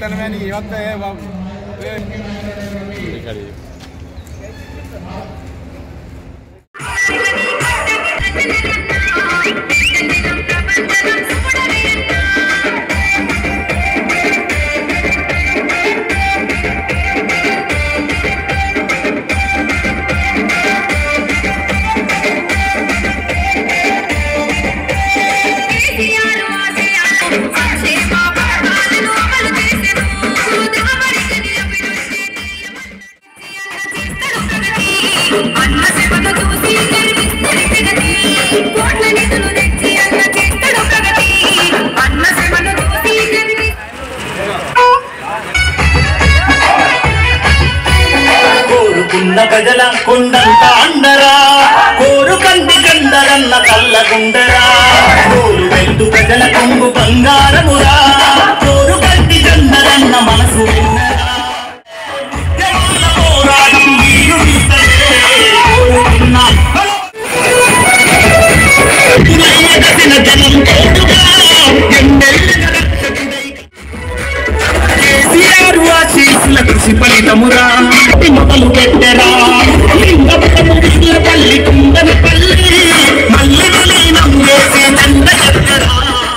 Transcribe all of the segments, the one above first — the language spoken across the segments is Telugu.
చేస్తాను అని ఇవంతా ఏ బాబు ఇక్కడ కేసీఆర్ ఆశయాలు సంక్షేమ పథకాలను అమలు చేసెను. దిగబడిన అభివృద్ధి చేస్తాడు ప్రగతి. అన్న శ్రమను చూసి గర్విస్తాడు జగతి. కోట్ల నిధులు తెచ్చి అన్న చేస్తాడు ప్రగతి. అన్న శ్రమను చూసి గర్విస్తాడు కోరుకున్న ప్రజల కొండంత అండరా కోరు కంది కందరన్న కల్లగుండరా కోరు వెళ్తూ ప్రజల కొంగు బంగారమురా కోరు కంది కందరన్న మనసు విన్నరా ఉద్యమాల పోరాటం వీరు కోరుకున్న దశన జనం తోడుగా ఎన్నెల్లుగా రక్షకుడై కేసీఆర్ ఆశీస్సుల కృషి ఫలితమురా మొదలు పెట్టరా లింగపటము పల్లి కుందని పల్లి మల్లి విలీనం చేసి దండ కట్టరా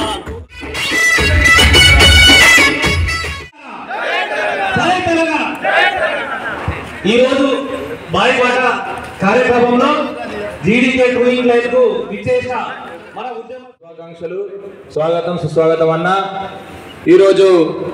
జై తెలంగాణ ఈరోజు బాయిపాట కార్యక్రమంలో జీడీకే టూయింగ్ లైన్ కు విచ్చేసిన మన ఉద్యమ శుభాకాంక్షలు స్వాగతం సుస్వాగతం అన్న ఈరోజు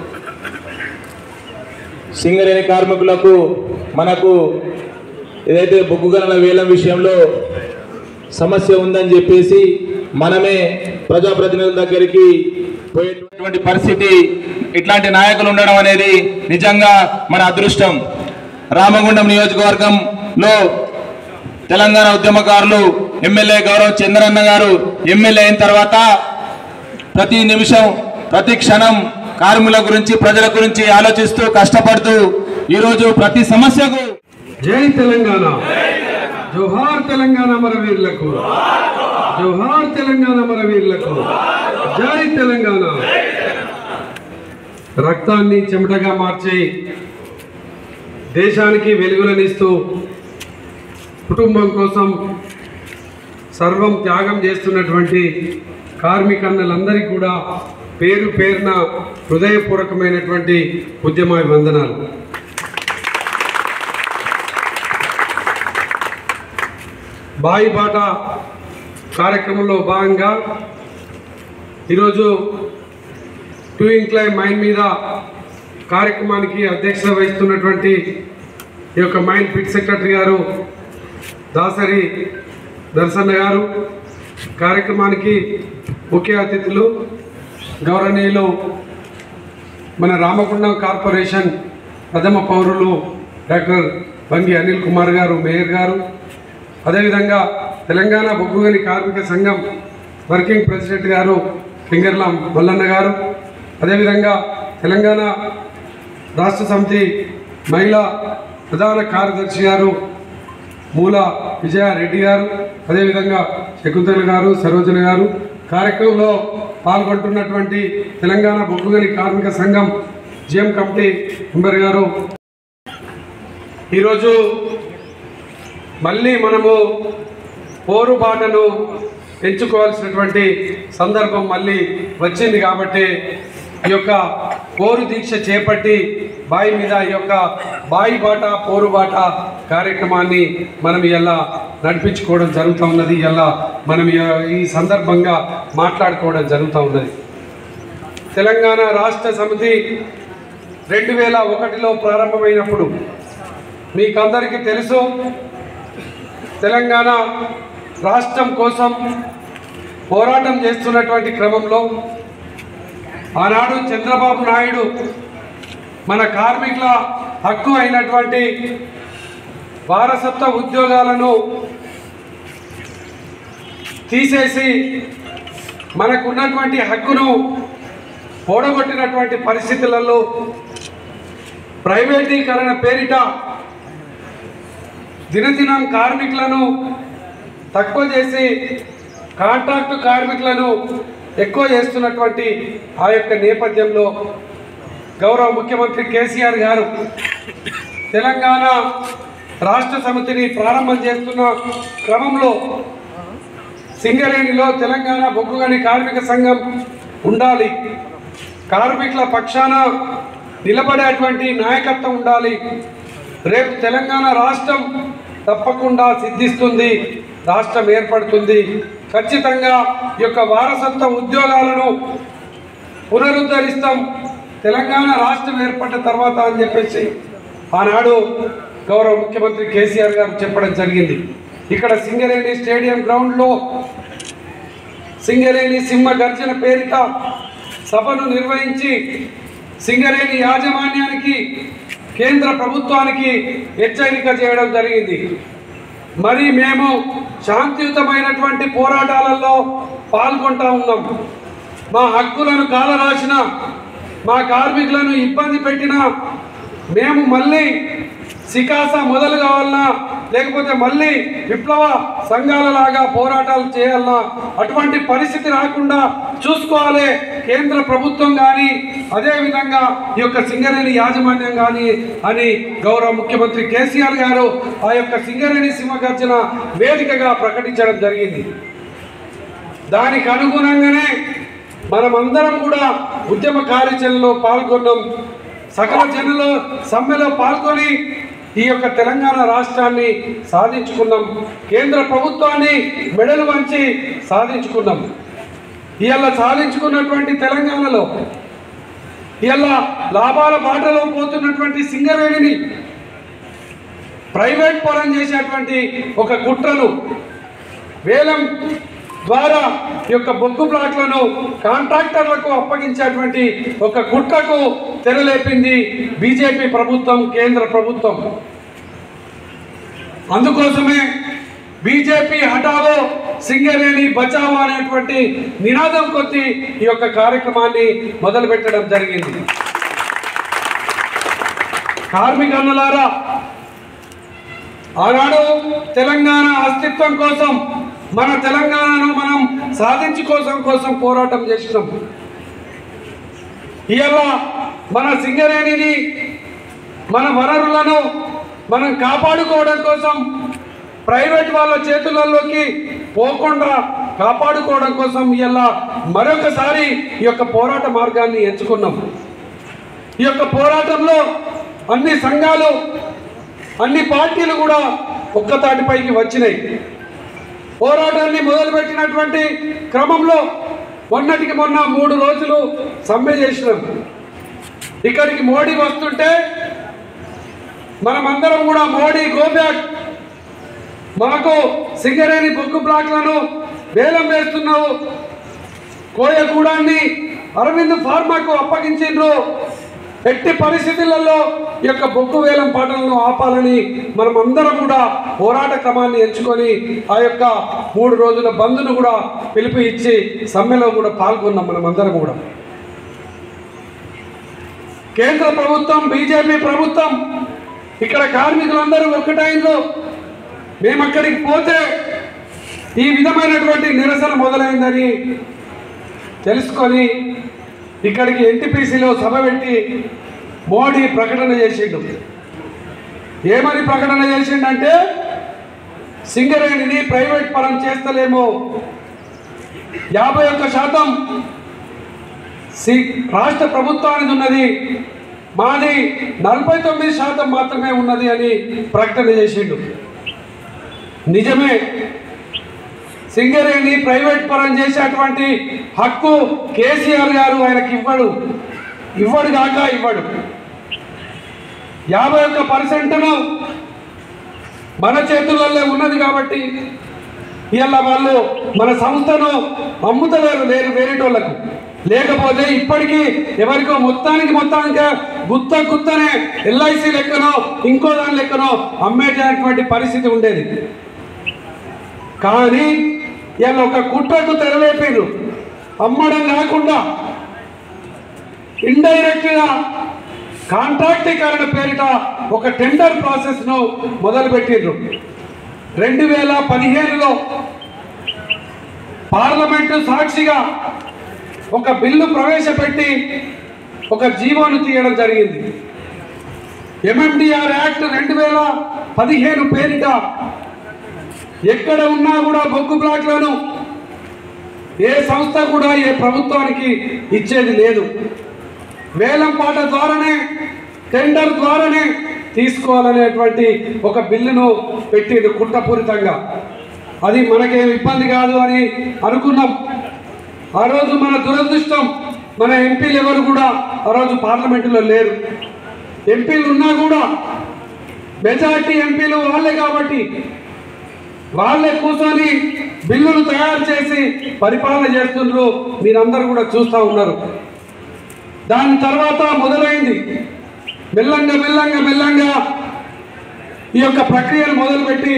సింగరేణి కార్మికులకు మనకు ఏదైతే బొగ్గు గనుల వేలం విషయంలో సమస్య ఉందని చెప్పేసి మనమే ప్రజాప్రతినిధుల దగ్గరికి పోయేటువంటి పరిస్థితి ఇట్లాంటి నాయకులు ఉండడం అనేది నిజంగా మన అదృష్టం రామగుండం నియోజకవర్గంలో తెలంగాణ ఉద్యమకారులు ఎమ్మెల్యే గౌరవ్ చంద్రన్న గారు ఎమ్మెల్యే అయిన తర్వాత ప్రతి నిమిషం ప్రతి క్షణం కార్మికుల గురించి ప్రజల గురించి ఆలోచిస్తూ కష్టపడుతూ ఈరోజు ప్రతి సమస్యకు జై తెలంగాణ జోహార్ తెలంగాణ మన వీరులకు జోహార్ తెలంగాణ మన వీరులకు జై తెలంగాణ రక్తాన్ని చెమటగా మార్చి దేశానికి వెలుగులనిస్తూ కుటుంబం కోసం సర్వం త్యాగం చేస్తున్నటువంటి కార్మికన్నలందరికీ కూడా పేరు పేరున హృదయపూర్వకమైనటువంటి ఉద్యమ వందనాలు బాయి బాట కార్యక్రమంలో భాగంగా ఈరోజు టూ ఇంక్లైన్ మైన్ మీద కార్యక్రమానికి అధ్యక్షత వహిస్తున్నటువంటి ఈ యొక్క మైన్ పిట్ సెక్రటరీ గారు దాసరి దర్శన్న గారు కార్యక్రమానికి ముఖ్య అతిథులు గౌరవనీయులు మన రామగుండం కార్పొరేషన్ ప్రథమ పౌరులు డాక్టర్ బంగి అనిల్ కుమార్ గారు మేయర్ గారు అదేవిధంగా తెలంగాణ బొగ్గుగని కార్మిక సంఘం వర్కింగ్ ప్రెసిడెంట్ గారు పింగర్ల మల్లన్న గారు అదేవిధంగా తెలంగాణ రాష్ట్ర సమితి మహిళా ప్రధాన కార్యదర్శి గారు మూల విజయారెడ్డి గారు అదేవిధంగా శకుంతల గారు సరోజన గారు కార్యక్రమంలో పాల్గొంటున్నటువంటి తెలంగాణ బొగ్గుగని కార్మిక సంఘం జిఎం కమిటీ మెంబర్ గారు ఈరోజు మళ్ళీ మనము పోరుబాటను ఎంచుకోవాల్సినటువంటి సందర్భం మళ్ళీ వచ్చింది కాబట్టి ఈ యొక్క పోరు దీక్ష చేపట్టి బాయి మీద ఈ యొక్క బాయి బాట పోరుబాట కార్యక్రమాన్ని మనం ఇలా నడిపించుకోవడం జరుగుతూ ఉన్నది ఇలా మనం ఈ- ఈ సందర్భంగా మాట్లాడుకోవడం జరుగుతూ ఉన్నది తెలంగాణ రాష్ట్ర సమితి రెండు వేల ఒకటిలో ప్రారంభమైనప్పుడు మీకందరికీ తెలుసు తెలంగాణ రాష్ట్రం కోసం పోరాటం చేస్తున్నటువంటి క్రమంలో ఆనాడు చంద్రబాబు నాయుడు మన కార్మికుల హక్కు అయినటువంటి వారసత్వ ఉద్యోగాలను తీసేసి మనకున్నటువంటి హక్కును ఓడగొట్టినటువంటి పరిస్థితులలో ప్రైవేటీకరణ పేరిట దినదినం కార్మికులను తక్కువ చేసి కాంట్రాక్టు కార్మికులను ఎక్కువ చేస్తున్నటువంటి ఆ యొక్క నేపథ్యంలో గౌరవ ముఖ్యమంత్రి కేసీఆర్ గారు తెలంగాణ రాష్ట్ర సమితిని ప్రారంభం చేస్తున్న క్రమంలో సింగరేణిలో తెలంగాణ బొగ్గుగని కార్మిక సంఘం ఉండాలి కార్మికుల పక్షాన నిలబడేటువంటి నాయకత్వం ఉండాలి రేపు తెలంగాణ రాష్ట్రం తప్పకుండా సిద్ధిస్తుంది రాష్ట్రం ఏర్పడుతుంది ఖచ్చితంగా ఈ యొక్క వారసత్వ ఉద్యోగాలను పునరుద్ధరిస్తాం తెలంగాణ రాష్ట్రం ఏర్పడ్డ తర్వాత అని చెప్పేసి ఆనాడు గౌరవ ముఖ్యమంత్రి కేసీఆర్ గారు చెప్పడం జరిగింది ఇక్కడ సింగరేణి స్టేడియం గ్రౌండ్లో సింగరేణి సింహ గర్జన పేరిట సభను నిర్వహించి సింగరేణి యాజమాన్యానికి కేంద్ర ప్రభుత్వానికి హెచ్చరిక చేయడం జరిగింది మరి మేము శాంతియుతమైనటువంటి పోరాటాలలో పాల్గొంటా ఉన్నాం మా హక్కులను కాలరాసిన మా కార్మికులను ఇబ్బంది పెట్టిన మేము మళ్ళీ సికాస మొదలు కావాలన్నా లేకపోతే మళ్ళీ విప్లవ సంఘాలలాగా పోరాటాలు చేయాలన్నా అటువంటి పరిస్థితి రాకుండా చూసుకోవాలి కేంద్ర ప్రభుత్వం కానీ అదేవిధంగా ఈ యొక్క సింగరేణి యాజమాన్యం కానీ అని గౌరవ ముఖ్యమంత్రి కేసీఆర్ గారు ఆ యొక్క సింగరేణి సింహగర్జన వేదికగా ప్రకటించడం జరిగింది దానికి అనుగుణంగానే మనమందరం కూడా ఉద్యమ కార్యాచరణలో పాల్గొన్నాం సకల జనుల సమ్మెలో పాల్గొని ఈ యొక్క తెలంగాణ రాష్ట్రాన్ని సాధించుకున్నాం కేంద్ర ప్రభుత్వాన్ని మెడలు వంచి సాధించుకున్నాం ఇవాళ సాధించుకున్నటువంటి తెలంగాణలో ఇవాళ లాభాల బాటలో పోతున్నటువంటి సింగరేణిని ప్రైవేట్ పరం చేసేటువంటి ఒక కుట్రను వేలం ద్వారా ఈ యొక్క బొగ్గు ప్లాట్లను కాంట్రాక్టర్లకు అప్పగించేటువంటి ఒక కుట్రకు తెరలేపింది బీజేపీ ప్రభుత్వం కేంద్ర ప్రభుత్వం అందుకోసమే బీజేపీ హఠావో సింగరేణి బచావో అనేటువంటి నినాదం కొద్ది ఈ యొక్క కార్యక్రమాన్ని మొదలుపెట్టడం జరిగింది కార్మికన్నులారా ఆనాడు తెలంగాణ అస్తిత్వం కోసం మన తెలంగాణను మనం సాధించుకోసం కోసం పోరాటం చేసినాం ఇవాళ మన సింగరేణిని మన వనరులను మనం కాపాడుకోవడం కోసం ప్రైవేట్ వాళ్ళ చేతులలోకి పోకుండా కాపాడుకోవడం కోసం ఇవాళ మరొకసారి ఈ యొక్క పోరాట మార్గాన్ని ఎంచుకున్నాం ఈ యొక్క పోరాటంలో అన్ని సంఘాలు అన్ని పార్టీలు కూడా ఒక్కతాటిపైకి వచ్చినాయి పోరాటాన్ని మొదలుపెట్టినటువంటి క్రమంలో మొన్నటికి మొన్న మూడు రోజులు సమ్మె చేసినాం ఇక్కడికి మోడీ వస్తుంటే మనమందరం కూడా మోడీ గోబ్యాక్ మాకు సింగరేణి బొగ్గు బ్లాక్లను వేలం వేస్తున్నావు కోయగూడాన్ని అరవింద్ ఫార్మాకు అప్పగించిండ్రు ఎట్టి పరిస్థితులలో ఈ యొక్క బొగ్గు వేలం పాటలను ఆపాలని మనం అందరం కూడా పోరాట క్రమాన్ని ఎంచుకొని ఆ యొక్క మూడు రోజుల బంద్ను కూడా పిలుపు ఇచ్చి సమ్మెలో కూడా పాల్గొన్నాం మనం అందరం కూడా కేంద్ర ప్రభుత్వం బీజేపీ ప్రభుత్వం ఇక్కడ కార్మికులందరూ ఒక్కటైందో మేము అక్కడికి పోతే ఈ విధమైనటువంటి నిరసన మొదలైందని తెలుసుకొని ఇక్కడికి ఎన్టీపీసీలో సభ పెట్టి మోడీ ప్రకటన చేసిండు ఏమని ప్రకటన చేసిండంటే సింగరేణిని ప్రైవేట్ పరం చేస్తలేమో యాభై ఒక్క శాతం సి రాష్ట్ర ప్రభుత్వానికి ఉన్నది మాది నలభై తొమ్మిది శాతం మాత్రమే ఉన్నది అని ప్రకటన చేసిండు నిజమే సింగరేణి ప్రైవేట్ పరం చేసేటువంటి హక్కు కేసీఆర్ గారు ఆయనకి ఇవ్వడు ఇవ్వడు కాక ఇవ్వడు యాభై ఒక్క పర్సెంట్ను మన చేతులలో ఉన్నది కాబట్టి ఇవాళ వాళ్ళు మన సంస్థను అమ్ముతలేరు లేరు వేరేటోళ్ళకు లేకపోతే ఇప్పటికీ ఎవరికో మొత్తానికి మొత్తానికి గుత్త గుత్తనే ఎల్ఐసి లెక్కనో ఇంకో దాని లెక్కనో అమ్మేటటువంటి పరిస్థితి ఉండేది కానీ ఇవాళ ఒక కుట్రకు తెరలేపారు అమ్మడం కాకుండా ఇండైరెక్ట్గా కాంట్రాక్టీకరణ పేరిట ఒక టెండర్ ప్రాసెస్ను మొదలుపెట్టిండ్రు రెండు వేల పదిహేనులో పార్లమెంటు సాక్షిగా ఒక బిల్లు ప్రవేశపెట్టి ఒక జీవోను తీయడం జరిగింది ఎంఎండిఆర్ యాక్ట్ రెండు వేల పదిహేను పేరిట ఎక్కడ ఉన్నా కూడా బొగ్గు బ్లాక్లను ఏ సంస్థ కూడా ఏ ప్రభుత్వానికి ఇచ్చేది లేదు వేలం పాట ద్వారానే టెండర్ ద్వారానే తీసుకోవాలనేటువంటి ఒక బిల్లును పెట్టింది కుట్రపూరితంగా అది మనకేం ఇబ్బంది కాదు అని అనుకున్నాం ఆ రోజు మన దురదృష్టం మన ఎంపీలు ఎవరు కూడా ఆ రోజు పార్లమెంటులో లేరు ఎంపీలు ఉన్నా కూడా మెజార్టీ ఎంపీలు వాళ్ళే కాబట్టి వాళ్ళే కూర్చొని బిల్లులు తయారు చేసి పరిపాలన చేస్తున్నారు మీరందరూ కూడా చూస్తూ ఉన్నారు దాని తర్వాత మొదలైంది మెల్లంగా మెల్లంగా మెల్లంగా ఈ యొక్క ప్రక్రియను మొదలుపెట్టి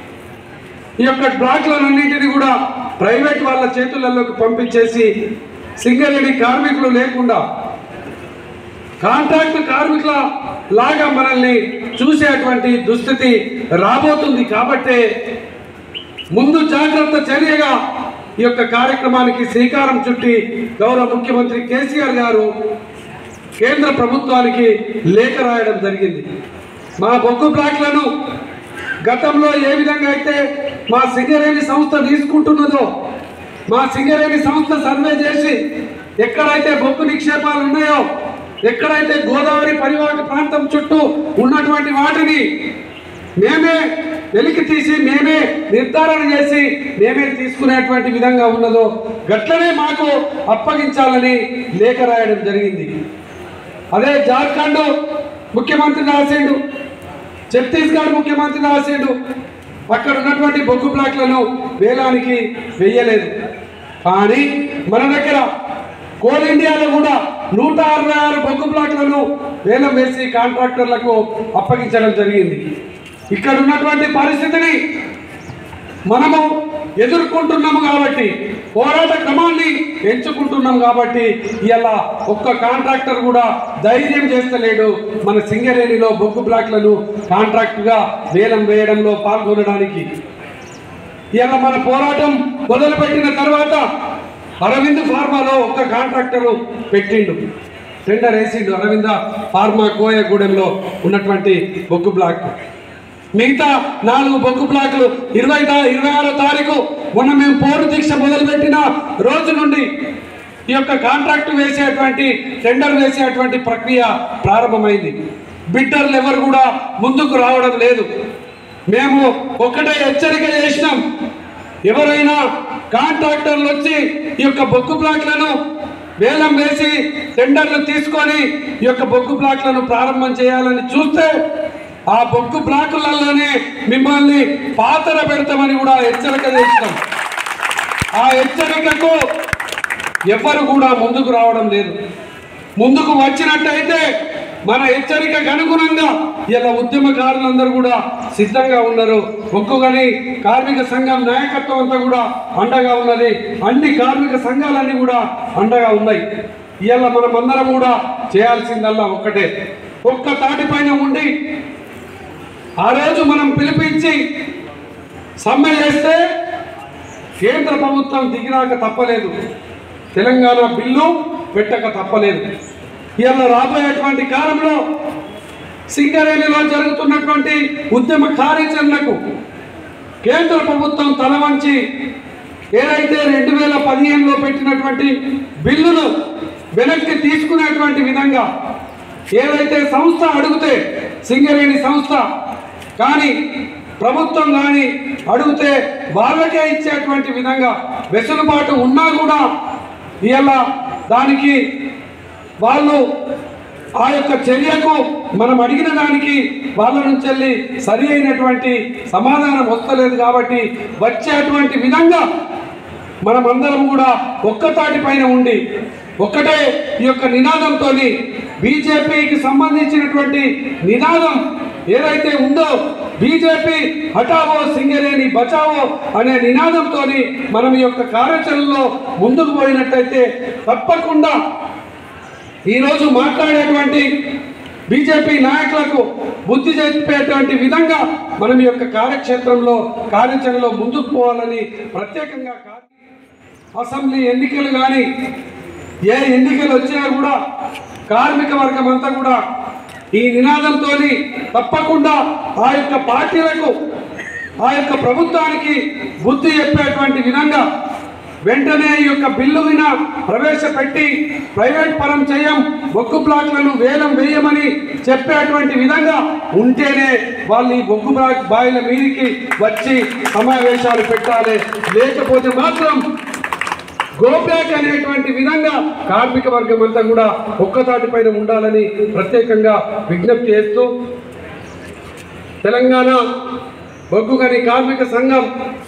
ఈ యొక్క బ్లాక్లన్నింటినీ కూడా ప్రైవేట్ వాళ్ళ చేతులలోకి పంపించేసి సింగరేణి కార్మికులు లేకుండా కాంట్రాక్ట్ కార్మికుల లాగా మనల్ని చూసేటువంటి దుస్థితి రాబోతుంది కాబట్టే ముందు జాగ్రత్త చర్యగా ఈ యొక్క కార్యక్రమానికి శ్రీకారం చుట్టి గౌరవ ముఖ్యమంత్రి కేసీఆర్ గారు కేంద్ర ప్రభుత్వానికి లేఖ రాయడం జరిగింది మా బొగ్గు బ్లాక్లను గతంలో ఏ విధంగా అయితే మా సింగరేణి సంస్థ తీసుకుంటున్నదో మా సింగరేణి సంస్థ సర్వే చేసి ఎక్కడైతే బొగ్గు నిక్షేపాలు ఉన్నాయో ఎక్కడైతే గోదావరి పరివాహక ప్రాంతం చుట్టూ ఉన్నటువంటి వాటిని మేమే వెలికి తీసి మేమే నిర్ధారణ చేసి మేమే తీసుకునేటువంటి విధంగా ఉన్నదో గట్లనే మాకు అప్పగించాలని లేఖ రాయడం జరిగింది అదే జార్ఖండ్ ముఖ్యమంత్రి రాసిండు ఛత్తీస్గఢ్ ముఖ్యమంత్రి రాసిండు అక్కడ ఉన్నటువంటి బొగ్గు బ్లాక్లను వేలానికి వెయ్యలేదు కానీ మన దగ్గర కోల్ ఇండియాలో కూడా నూట అరవై ఆరు బొగ్గు బ్లాక్లను వేలం వేసి కాంట్రాక్టర్లకు అప్పగించడం జరిగింది ఇక్కడ ఉన్నటువంటి పరిస్థితిని మనము ఎదుర్కొంటున్నాము కాబట్టి పోరాట క్రమాన్ని ఎంచుకుంటున్నాం కాబట్టి ఇలా ఒక్క కాంట్రాక్టర్ కూడా ధైర్యం చేస్తలేడు మన సింగరేణిలో బొగ్గు బ్లాక్లను కాంట్రాక్ట్గా వేలం వేయడంలో పాల్గొనడానికి ఇలా మన పోరాటం మొదలుపెట్టిన తర్వాత అరవింద్ ఫార్మాలో ఒక్క కాంట్రాక్టర్ పెట్టిండు టెండర్ వేసిండు అరవింద ఫార్మా కోయగూడెంలో ఉన్నటువంటి బొగ్గు బ్లాక్ మిగతా నాలుగు బొగ్గు బ్లాక్లు ఇరవై తా- ఇరవై ఆరో తారీఖు మొన్న మేము పోరు దీక్ష మొదలుపెట్టిన రోజు నుండి ఈ యొక్క కాంట్రాక్ట్ వేసేటువంటి టెండర్ వేసేటువంటి ప్రక్రియ ప్రారంభమైంది బిడ్డర్లు ఎవరు కూడా ముందుకు రావడం లేదు మేము ఒక్కటే హెచ్చరిక చేసినాం ఎవరైనా కాంట్రాక్టర్లు వచ్చి ఈ యొక్క బొగ్గు బ్లాక్లను వేలం వేసి టెండర్లు తీసుకొని ఈ యొక్క బొగ్గు బ్లాక్లను ప్రారంభం చేయాలని చూస్తే ఆ బొగ్గు బ్లాకులలోనే మిమ్మల్ని పాతర పెడతామని కూడా హెచ్చరిక చేసినాం ఆ హెచ్చరికకు ఎవరు కూడా ముందుకు రావడం లేదు ముందుకు వచ్చినట్టయితే మన హెచ్చరికకు అనుగుణంగా ఇలా ఉద్యమకారులందరూ కూడా సిద్ధంగా ఉన్నారు ఒక్కొక్కని కార్మిక సంఘం నాయకత్వం అంతా కూడా అండగా ఉన్నది అన్ని కార్మిక సంఘాలన్నీ కూడా అండగా ఉన్నాయి ఇవాళ మనం అందరం కూడా చేయాల్సిందల్లా ఒక్కటే ఒక్క తాటిపైన ఉండి ఆ రోజు మనం పిలిపించి సమ్మె చేస్తే కేంద్ర ప్రభుత్వం దిగినాక తప్పలేదు తెలంగాణ బిల్లు పెట్టక తప్పలేదు ఇవాళ రాబోయేటువంటి కాలంలో సింగరేణిలో జరుగుతున్నటువంటి ఉద్యమ కార్యాచరణకు కేంద్ర ప్రభుత్వం తల వంచి ఏదైతే రెండు వేల పదిహేనులో పెట్టినటువంటి బిల్లును వెనక్కి తీసుకునేటువంటి విధంగా ఏదైతే సంస్థ అడిగితే సింగరేణి సంస్థ కానీ ప్రభుత్వం కానీ అడిగితే వాళ్ళకే ఇచ్చేటువంటి విధంగా వెసులుబాటు ఉన్నా కూడా ఇవాళ దానికి వాళ్ళు ఆ యొక్క చర్యకు మనం అడిగిన దానికి వాళ్ళ నుంచి వెళ్ళి సరి అయినటువంటి సమాధానం వస్తలేదు కాబట్టి వచ్చేటువంటి విధంగా మనం అందరం కూడా ఒక్కతాటి పైన ఉండి ఒక్కటే ఈ యొక్క నినాదంతో బీజేపీకి సంబంధించినటువంటి నినాదం ఏదైతే ఉందో బీజేపీ హటావో సింగరేణి బచావో అనే నినాదంతో మనం ఈ యొక్క కార్యాచరణలో ముందుకు పోయినట్టయితే తప్పకుండా ఈరోజు మాట్లాడేటువంటి బీజేపీ నాయకులకు బుద్ధి చెప్పేటువంటి విధంగా మనం ఈ యొక్క కార్యక్షేత్రంలో కార్యాచరణలో ముందుకు పోవాలని ప్రత్యేకంగా కార్య- అసెంబ్లీ ఎన్నికలు కానీ ఏ ఎన్నికలు వచ్చినా కూడా కార్మిక వర్గం అంతా కూడా ఈ నినాదంతో తప్పకుండా ఆ యొక్క పార్టీలకు ఆ యొక్క ప్రభుత్వానికి బుద్ధి చెప్పేటువంటి విధంగా వెంటనే ఈ యొక్క బిల్లు విన ప్రవేశపెట్టి ప్రైవేట్ పరం చేయం బొగ్గు బ్లాక్లను వేలం వేయమని చెప్పేటువంటి విధంగా ఉంటేనే వాళ్ళు ఈ బొగ్గు బ్లాక్ బాయిల మీదికి వచ్చి సమావేశాలు పెట్టాలి లేకపోతే మాత్రం గోబ్యాక్ అనేటువంటి విధంగా కార్మిక వర్గం అంతా కూడా ఒక్కతాటి పైన ఉండాలని ప్రత్యేకంగా విజ్ఞప్తి చేస్తూ తెలంగాణ బొగ్గు గని కార్మిక సంఘం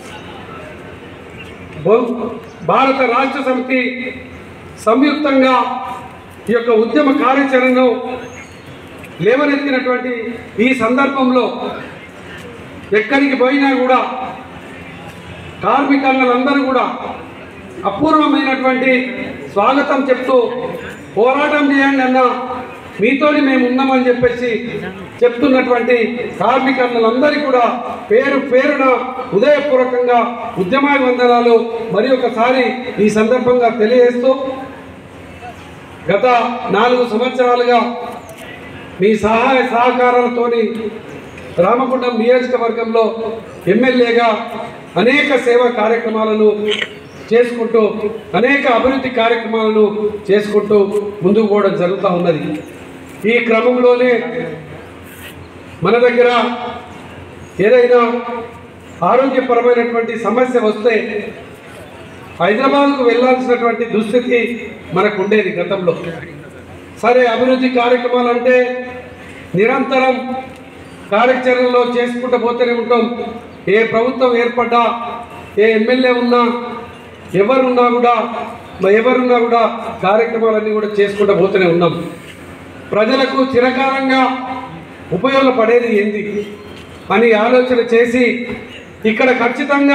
బొ- భారత రాష్ట్ర సమితి సంయుక్తంగా ఈ యొక్క ఉద్యమ కార్యాచరణను లేవనెత్తినటువంటి ఈ సందర్భంలో ఎక్కడికి పోయినా కూడా కార్మికులందరూ కూడా అపూర్వమైనటువంటి స్వాగతం చెప్తూ పోరాటం చేయండి అన్న మీతోని మేము ఉన్నామని చెప్పేసి చెప్తున్నటువంటి కార్మికులందరికీ కూడా పేరు పేరున ఉదయపూర్వకంగా ఉద్యమాభివందనాలు మరి ఒకసారి ఈ సందర్భంగా తెలియజేస్తూ గత నాలుగు సంవత్సరాలుగా మీ సహాయ సహకారాలతోని రామగుండం నియోజకవర్గంలో ఎమ్మెల్యేగా అనేక సేవా కార్యక్రమాలను చేసుకుంటూ అనేక అభివృద్ధి కార్యక్రమాలను చేసుకుంటూ ముందుకు పోవడం జరుగుతూ ఉన్నది ఈ క్రమంలోనే మన దగ్గర ఏదైనా ఆరోగ్యపరమైనటువంటి సమస్య వస్తే హైదరాబాద్కు వెళ్ళాల్సినటువంటి దుస్థితి మనకు ఉండేది గతంలో సరే అభివృద్ధి కార్యక్రమాలు అంటే నిరంతరం కార్యాచరణలో చేసుకుంటూ పోతూనే ఉంటాం ఏ ప్రభుత్వం ఏర్పడ్డా ఏ ఎమ్మెల్యే ఉన్నా ఎవరున్నా కూడా మ- ఎవరున్నా కూడా కార్యక్రమాలన్నీ కూడా చేసుకుంటూ పోతూనే ఉన్నాం ప్రజలకు చిరకాలంగా ఉపయోగపడేది ఏంది అని ఆలోచన చేసి ఇక్కడ ఖచ్చితంగా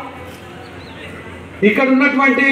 ఇక్కడ ఉన్నటువంటి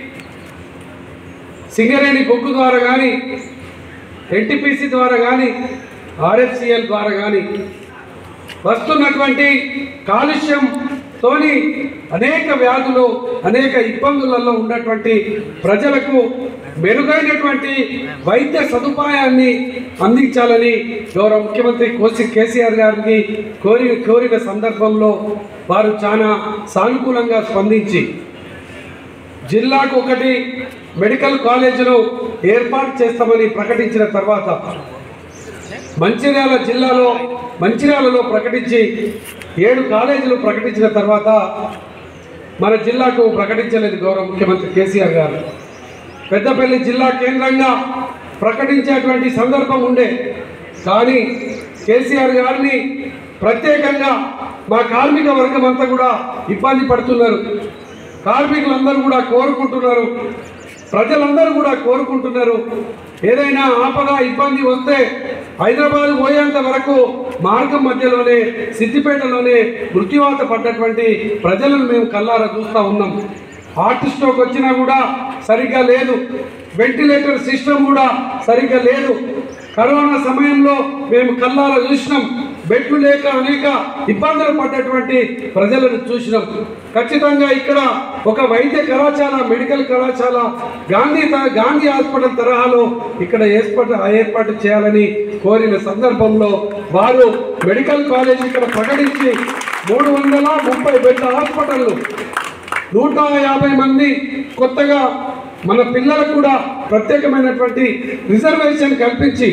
సింగరేణి బొగ్గు ద్వారా కానీ ఎన్టీపీసీ ద్వారా కానీ ఆర్ఎఫ్సిఎల్ ద్వారా కానీ వస్తున్నటువంటి కాలుష్యంతోని అనేక వ్యాధులు అనేక ఇబ్బందులలో ఉన్నటువంటి ప్రజలకు మెరుగైనటువంటి వైద్య సదుపాయాన్ని అందించాలని గౌరవ ముఖ్యమంత్రి కోసి కేసీఆర్ గారికి కోరి కోరిన సందర్భంలో వారు చాలా సానుకూలంగా స్పందించి జిల్లాకు ఒకటి మెడికల్ కాలేజీలు ఏర్పాటు చేస్తామని ప్రకటించిన తర్వాత మంచిర్యాల జిల్లాలో మంచిర్యాలలో ప్రకటించి ఏడు కాలేజీలు ప్రకటించిన తర్వాత మన జిల్లాకు ప్రకటించలేదు గౌరవ ముఖ్యమంత్రి కేసీఆర్ గారు పెద్దపల్లి జిల్లా కేంద్రంగా ప్రకటించేటువంటి సందర్భం ఉండే కానీ కేసీఆర్ గారిని ప్రత్యేకంగా మా కార్మిక వర్గం అంతా కూడా ఇబ్బంది పడుతున్నారు కార్మికులందరూ కూడా కోరుకుంటున్నారు ప్రజలందరూ కూడా కోరుకుంటున్నారు ఏదైనా ఆపద ఇబ్బంది వస్తే హైదరాబాద్ పోయేంత వరకు మార్గం మధ్యలోనే సిద్దిపేటలోనే మృత్యువాత పడ్డటువంటి ప్రజలను మేము కల్లారా చూస్తూ ఉన్నాం హార్ట్ స్ట్రోక్ వచ్చినా కూడా సరిగ్గా లేదు వెంటిలేటర్ సిస్టమ్ కూడా సరిగ్గా లేదు కరోనా సమయంలో మేము కల్లారా చూసినాం బెడ్లు లేక అనేక ఇబ్బందులు పడ్డటువంటి ప్రజలను చూసినాం ఖచ్చితంగా ఇక్కడ ఒక వైద్య కళాశాల మెడికల్ కళాశాల గాంధీ త- గాంధీ హాస్పిటల్ తరహాలో ఇక్కడ ఏర్పాటు ఏర్పాటు చేయాలని కోరిన సందర్భంలో వారు మెడికల్ కాలేజ్ ఇక్కడ ప్రకటించి మూడు వందల ముప్పై బెడ్ల హాస్పిటల్ నూట యాభై మంది కొత్తగా మన పిల్లలకు కూడా ప్రత్యేకమైనటువంటి రిజర్వేషన్ కల్పించి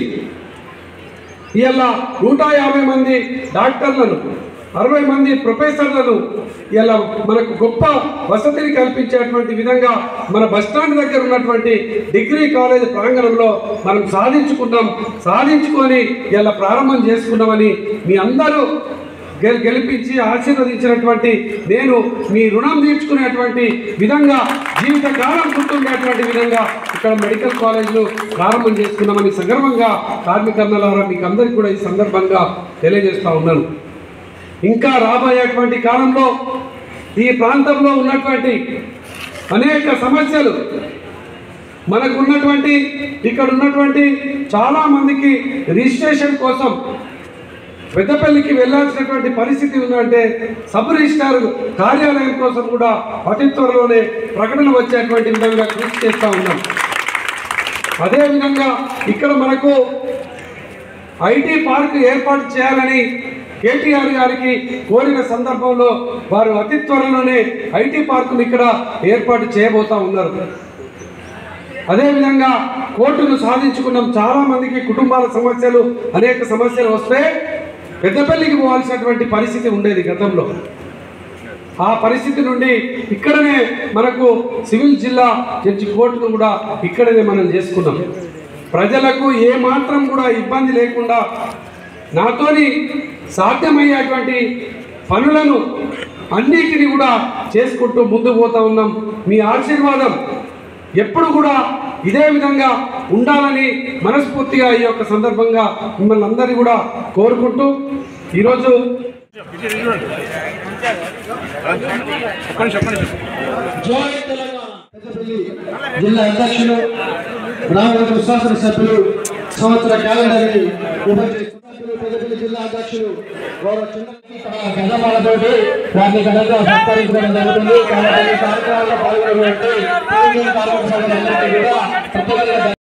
ఇలా నూట యాభై మంది డాక్టర్లను అరవై మంది ప్రొఫెసర్లను ఇలా మనకు గొప్ప వసతిని కల్పించేటువంటి విధంగా మన బస్టాండ్ దగ్గర ఉన్నటువంటి డిగ్రీ కాలేజ్ ప్రాంగణంలో మనం సాధించుకున్నాం సాధించుకొని ఇలా ప్రారంభం చేసుకున్నామని మీ అందరూ గె- గెలిపించి ఆశీర్వదించినటువంటి నేను మీ రుణం తీర్చుకునేటువంటి విధంగా జీవితకాలం గుర్తుండేటువంటి విధంగా ఇక్కడ మెడికల్ కాలేజీలు ప్రారంభం చేసుకున్నామని సగర్వంగా కార్మికర్ణలారా మీకు అందరికీ కూడా ఈ సందర్భంగా తెలియజేస్తా ఉన్నాను ఇంకా రాబోయేటువంటి కాలంలో ఈ ప్రాంతంలో ఉన్నటువంటి అనేక సమస్యలు మనకు ఉన్నటువంటి ఇక్కడ ఉన్నటువంటి చాలా మందికి రిజిస్ట్రేషన్ కోసం పెద్దపల్లికి వెళ్ళాల్సినటువంటి పరిస్థితి ఉందంటే సబ్ రిజిస్టార్ కార్యాలయం కోసం కూడా అతి త్వరలోనే ప్రకటన వచ్చేటువంటి విధంగా కృషి చేస్తూ ఉన్నాం అదేవిధంగా ఇక్కడ మనకు ఐటీ పార్క్ ఏర్పాటు చేయాలని కేటీఆర్ గారికి కోరిన సందర్భంలో వారు అతి త్వరలోనే ఐటీ పార్కును ఇక్కడ ఏర్పాటు చేయబోతా ఉన్నారు అదేవిధంగా కోర్టును సాధించుకున్నాం చాలా మందికి కుటుంబాల సమస్యలు అనేక సమస్యలు వస్తే పెద్దపల్లికి పోవాల్సినటువంటి పరిస్థితి ఉండేది గతంలో ఆ పరిస్థితి నుండి ఇక్కడనే మనకు సివిల్ జిల్లా జడ్జి కోర్టును కూడా ఇక్కడనే మనం చేసుకున్నాం ప్రజలకు ఏ మాత్రం కూడా ఇబ్బంది లేకుండా నాతోని సాధ్యమయ్యేటువంటి పనులను అన్నిటిని కూడా చేసుకుంటూ ముందుకు పోతా ఉన్నాం మీ ఆశీర్వాదం ఎప్పుడు కూడా ఇదే విధంగా ఉండాలని మనస్ఫూర్తిగా ఈ యొక్క సందర్భంగా మిమ్మల్ని అందరినీ కూడా కోరుకుంటూ ఈరోజు జోయ్ తెలంగాణ పెద్దపల్లి జిల్లా అధ్యక్షులు గ్రామ శాసన సభ్యులు సంవత్సర క్యాలెండర్ ని సభ్యులు పెద్దపల్లి జిల్లా అధ్యక్షులు గౌరవ చంద్రకి తమ గజమాలతోటి వారిని ఘనంగా సత్కరించడం జరుగుతుంది కాబట్టి ఈ కార్యక్రమంలో పాల్గొనటువంటి కార్మిక సంఘాలందరికీ కూడా తప్పకుండా